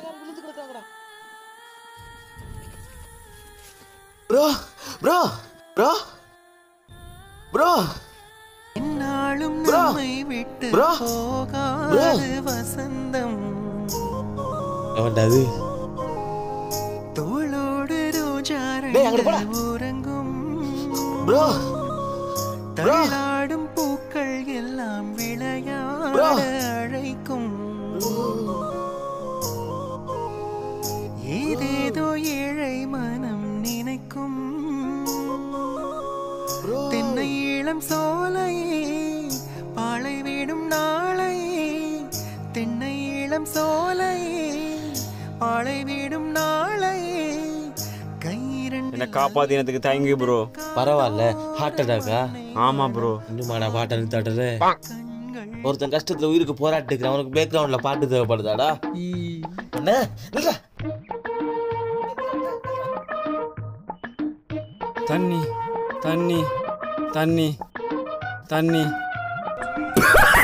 விழுந்து கிடக்காங்கடா bro bro bro bro என்னாலும் Bro. நம்மை விட்டு Bro. போகாது வசந்தம் அவன்டா அது தோளோடு ரோஜா டேய், அங்கிட்டு போடா. உறங்கும் ப்ரோ Bro. தள்ளாடும் பூக்கள் எல்லாம் விளையாட Bro. அழைக்கும் ஏதேதோ ஏழை மனம் நினைக்கும் ப்ரோ தென்னை இளம் சோலையே பாலை விடும் நாளையே தென்னை இளம் சோலையே பாலை விடும் நாளையே கையிரண்டு என்னை காப்பாத்தினதுக்கு தேங்க்யூ ப்ரோ பரவாயில்ல ஹார்ட் அட்டாக்கா ஆமா ப்ரோ இன்னுமா நான் பாட்டை நிறுத்தாட்டுறது ஒருத்தன் கஷ்டத்துல உயிருக்கு போராட்டுக்கிறேன் அவனுக்கு பேக்ரவுண்ட்ல பாட்டு தேவைப்படுதாடா என்ன நில்றா. தண்ணி தண்ணி தண்ணி தண்ணி